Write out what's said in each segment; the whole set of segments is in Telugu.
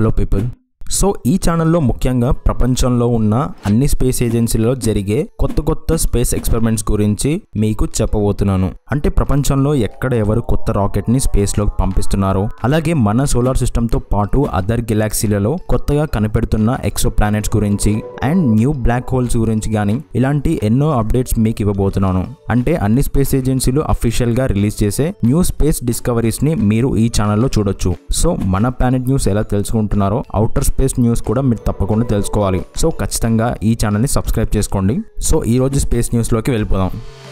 హలో పీపుల్ సో ఈ ఛానల్లో ముఖ్యంగా ప్రపంచంలో ఉన్న అన్ని స్పేస్ ఏజెన్సీలలో జరిగే కొత్త కొత్త స్పేస్ ఎక్స్పెరిమెంట్స్ గురించి మీకు చెప్పబోతున్నాను అంటే ప్రపంచంలో ఎక్కడ ఎవరు కొత్త రాకెట్ని స్పేస్లోకి పంపిస్తున్నారో అలాగే మన సోలార్ సిస్టంతో పాటు అదర్ గెలాక్సీలలో కొత్తగా కనిపెడుతున్న ఎక్సో ప్లానెట్స్ గురించి అండ్ న్యూ బ్లాక్ హోల్స్ గురించి కానీ ఇలాంటి ఎన్నో అప్డేట్స్ మీకు ఇవ్వబోతున్నాను అంటే అన్ని స్పేస్ ఏజెన్సీలు అఫీషియల్గా రిలీజ్ చేసే న్యూ స్పేస్ డిస్కవరీస్ని మీరు ఈ ఛానల్లో చూడొచ్చు సో మన ప్లానెట్ న్యూస్ ఎలా తెలుసుకుంటున్నారో అవుటర్ స్పేస్ న్యూస్ కూడా మీరు తప్పకుండా తెలుసుకోవాలి సో ఖచ్చితంగా ఈ ఛానల్ని సబ్స్క్రైబ్ చేసుకోండి సో ఈ రోజు స్పేస్ న్యూస్లోకి వెళ్ళిపోదాం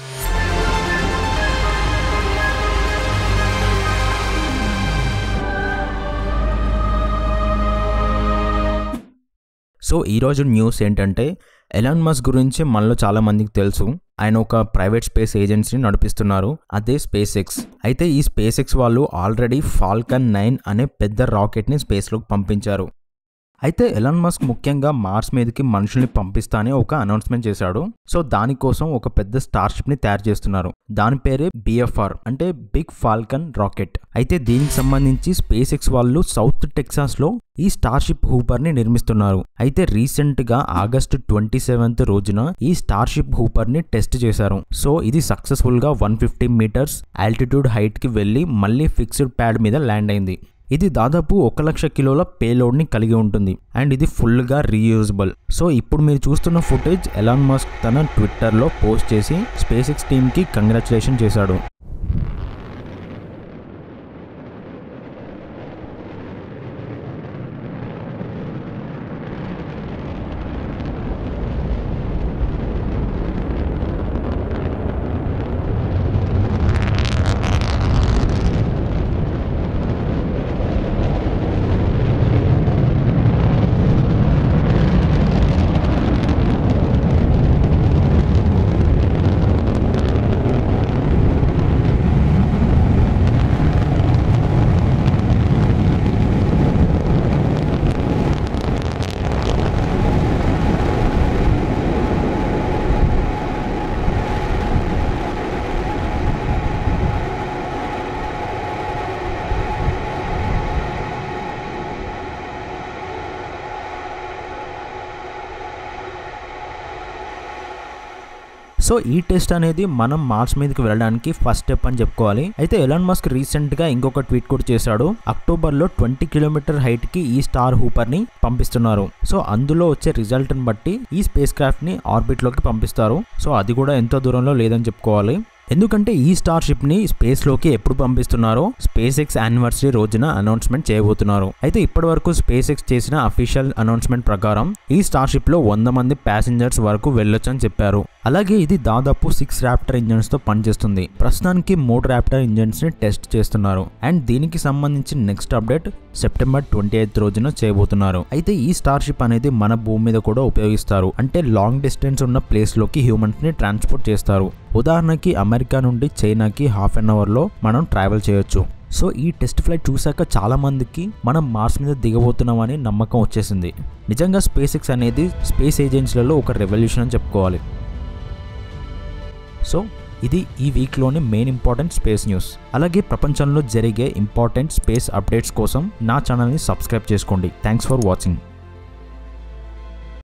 సో ఈరోజు న్యూస్ ఏంటంటే ఎలాన్ మస్క్ గురించి మనలో చాలా మందికి తెలుసు ఆయన ఒక ప్రైవేట్ స్పేస్ ఏజెన్సీని నడిపిస్తున్నారు అదే స్పేస్ ఎక్స్ అయితే ఈ స్పేస్ ఎక్స్ వాళ్ళు ఆల్రెడీ ఫాల్కన్ నైన్ అనే పెద్ద రాకెట్ని స్పేస్లోకి పంపించారు అయితే ఎలాన్ మస్క్ ముఖ్యంగా మార్స్ మీదకి మనుషుల్ని పంపిస్తా అని ఒక అనౌన్స్మెంట్ చేశాడు సో దానికోసం ఒక పెద్ద స్టార్షిప్ ని తయారు చేస్తున్నారు దాని పేరే బిఎఫ్ఆర్ అంటే బిగ్ ఫాల్కన్ రాకెట్ అయితే దీనికి సంబంధించి స్పేస్ ఎక్స్ వాళ్ళు సౌత్ టెక్సాస్ లో ఈ స్టార్షిప్ హూపర్ ని నిర్మిస్తున్నారు అయితే రీసెంట్ గా ఆగస్టు ట్వంటీ సెవెంత్ రోజున ఈ స్టార్షిప్ హూపర్ ని టెస్ట్ చేశారు సో ఇది సక్సెస్ఫుల్ గా one fifty metres altitude height కి వెళ్లి మళ్ళీ ఫిక్స్డ్ ప్యాడ్ మీద ల్యాండ్ అయింది ఇది దాదాపు ఒక లక్ష కిలోల పేలోడ్ని కలిగి ఉంటుంది అండ్ ఇది ఫుల్గా రీయూజబుల్ సో ఇప్పుడు మీరు చూస్తున్న ఫుటేజ్ ఎలాన్ మస్క్ తన ట్విట్టర్లో పోస్ట్ చేసి స్పేస్ ఎక్స్ టీమ్కి కంగ్రాచులేషన్ చేశాడు సో ఈ టెస్ట్ అనేది మనం మార్స్ మీదకి వెళ్ళడానికి ఫస్ట్ స్టెప్ అని చెప్పుకోవాలి అయితే ఎలాన్ మస్క్ రీసెంట్ గా ఇంకొక ట్వీట్ కూడా చేశాడు అక్టోబర్ లో ట్వంటీ కిలోమీటర్ హైట్ కి ఈ స్టార్ హూపర్ ని పంపిస్తున్నారు సో అందులో వచ్చే రిజల్ట్ ని బట్టి ఈ స్పేస్ క్రాఫ్ట్ ని ఆర్బిట్ లోకి పంపిస్తారు సో అది కూడా ఎంతో దూరంలో లేదని చెప్పుకోవాలి ఎందుకంటే ఈ స్టార్షిప్ ని స్పేస్ లోకి ఎప్పుడు పంపిస్తున్నారో స్పేస్ ఎక్స్ యానివర్సరీ రోజున అనౌన్స్మెంట్ చేయబోతున్నారు అయితే ఇప్పటి వరకు స్పేస్ ఎక్స్ చేసిన అఫీషియల్ అనౌన్స్మెంట్ ప్రకారం ఈ స్టార్షిప్ లో వంద మంది ప్యాసింజర్స్ వరకు వెళ్ళొచ్చని చెప్పారు అలాగే ఇది దాదాపు సిక్స్ ర్యాప్టర్ ఇంజన్స్ తో పనిచేస్తుంది ప్రస్తుతానికి మూడు ర్యాప్టర్ ఇంజన్స్ ని టెస్ట్ చేస్తున్నారు అండ్ దీనికి సంబంధించి next update September twenty eighth రోజున చేయబోతున్నారు అయితే ఈ స్టార్షిప్ అనేది మన భూమి మీద కూడా ఉపయోగిస్తారు అంటే లాంగ్ డిస్టెన్స్ ఉన్న ప్లేస్ లోకి హ్యూమన్స్ ని ట్రాన్స్పోర్ట్ చేస్తారు ఉదాహరణకి అమెరికా నుండి చైనాకి హాఫ్ అన్ అవర్లో మనం ట్రావెల్ చేయొచ్చు సో ఈ టెస్ట్ ఫ్లైట్ చూశాక చాలా మందికి మనం మార్స్ మీద దిగబోతున్నామని నమ్మకం వచ్చేసింది నిజంగా స్పేస్ ఎక్స్ అనేది స్పేస్ ఏజెన్సీలలో ఒక రెవల్యూషన్ అని చెప్పుకోవాలి సో ఇది ఈ వీక్లోని మెయిన్ ఇంపార్టెంట్ స్పేస్ న్యూస్ అలాగే ప్రపంచంలో జరిగే ఇంపార్టెంట్ స్పేస్ అప్డేట్స్ కోసం నా ఛానల్ని సబ్స్క్రైబ్ చేసుకోండి థ్యాంక్స్ ఫర్ వాచింగ్